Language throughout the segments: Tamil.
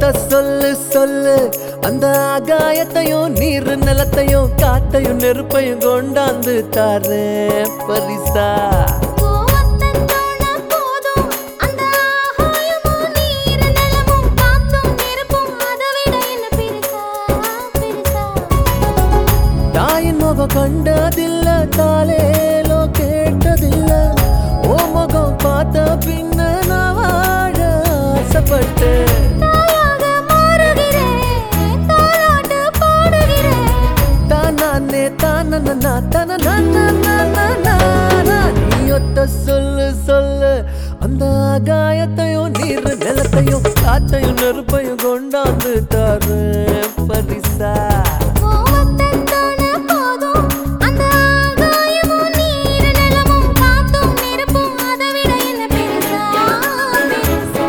ஒத்த சொல்லு சொல்லு அந்த ஆகாயத்தையும் நீர் நிலத்தையும் காத்தையும் நெருப்பையும் கொண்டாந்து தாரேன் பரிசா கோவத்தன் தோண போதும் அந்த ஆகாயமும் நீர் நிலமும் காத்தும் நெருப்பும் அதை விட என்ன பெருசா பெருசா தாயின் முகம் கண்டதில்ல தாலேலோ கேட்டதில்ல ஓ முகம் பார்த்த பின்ன நான் வாழ ஆசைப்பட்டேன் தாயாக மாறுகிறேன் தாலாட்டு பாடுகிறேன் தானே தானனா தானனா நீ ஒத்த சொல்லு சொல்லு அந்த ஆகாயத்தையும் நீர் நிலத்தையும் காத்தையும் நெருப்பையும் கொண்டாந்து தாரு பரிசா கோவத்தன் தோண போதும் அந்த ஆகாயமும் நீர் நிலமும் காத்தும் நெருப்பும் அதை விட என்ன பெருசா பெருசா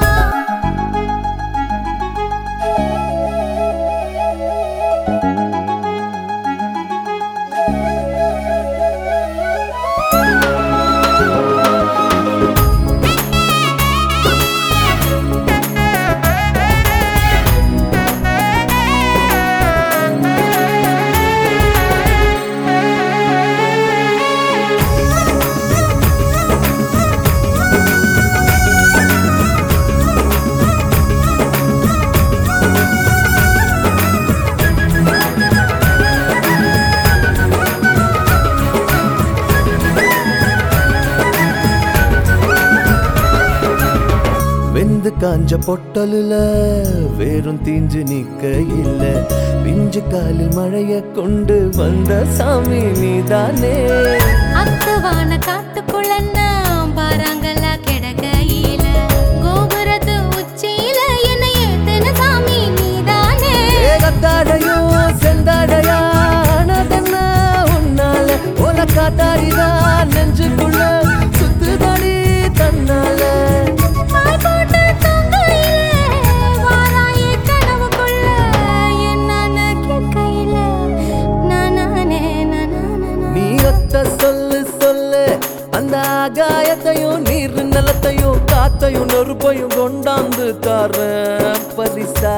வெந்து காஞ்ச பொட்டலுல வேறும் தீஞ்சு நிக்க இல்ல பிஞ்சு காலில் மழைய கொண்டு வந்த சாமி நீதானே அத்துவான காட்டுக்குள்ள பாறாங்கல்ல கிடக்கையில கோபுரத்து உச்சியில என்னை ஏத்தன சாமி நீதானே ஏகத்தாடையும் செந்தாடையானதென்ன உன்னால உல காத்தாடிதான் நெஞ்சுக்குள்ள சுத்துதடி தன்னால பாய் போட்டு தூங்கையில வாராயே கனவுக்குள்ள என்னன்னு கேட்கையில நானானே நானானே நீ ஒத்த சொல்லு சொல்லு அந்த ஆகாயத்தையும் நீர் நிலத்தையும் காத்தையும் நெருப்பையும் கொண்டாந்து தார பரிசா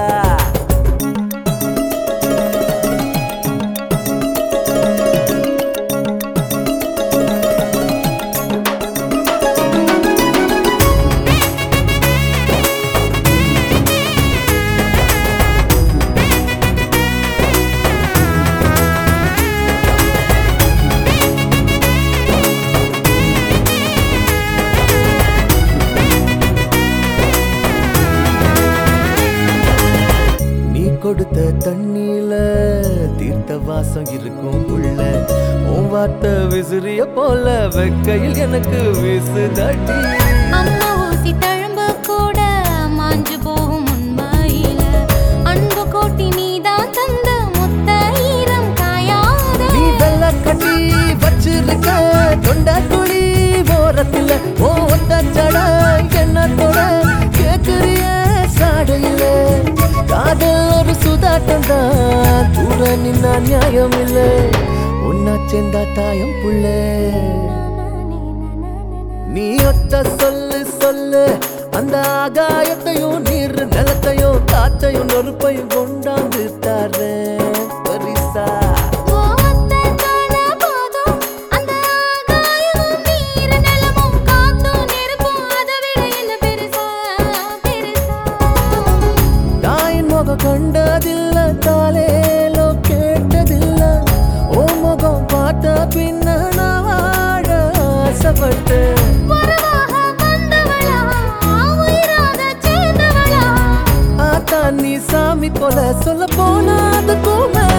நீ கொடுத்த தண்ணியில தீர்த்த வாசம் இருக்கும் உள்ள உன் வார்த்தை விசிறிய போல வெக்கையில் எனக்கு வீசுதடி அம்மா ஊசி தழும்பு கூட மாஞ்சு போகும் உண்மையில அன்பு கோட்டி நீதான் தந்த முத்த ஈரம் காயாத நீ வெள்ள கட்டி வச்சிருக்க தொண்ட குழி ஓரத்துல ஓ ஒத்த ஜட எண்ணத்தோட கேக்குறிய சாடையில காதல் ஒரு சுதாட்டம் தான் கூட நின்னா நியாயம் இல்ல ஒன்னா சேர்ந்தா தாயம் புள்ள நீ ஒத்த சொல்லு சொல்லு அந்த ஆகாயத்தையும் நீர் நிலத்தையும் காத்தையும் நெருப்பையும் கொண்டாந்து தரேன் பரிசா கோவத்தை காண போதும் அந்த ஆகாயமும் நீர் நிலமும் காத்தும் நெருப்பும் அதை விட என்ன பெருசா பெருசா தாயின் முகம் கண்டதில்ல தாலேலோ கேட்டதில்ல ஓ முகம் பார்த்த பின்ன நான் வாழ ஆசைப்பட்டேன் உறவாக வந்தவளா உயிராக சேர்ந்தவளா ஆத்தா நீ சாமி போல சொல்ல போனா அதுக்கும் மேல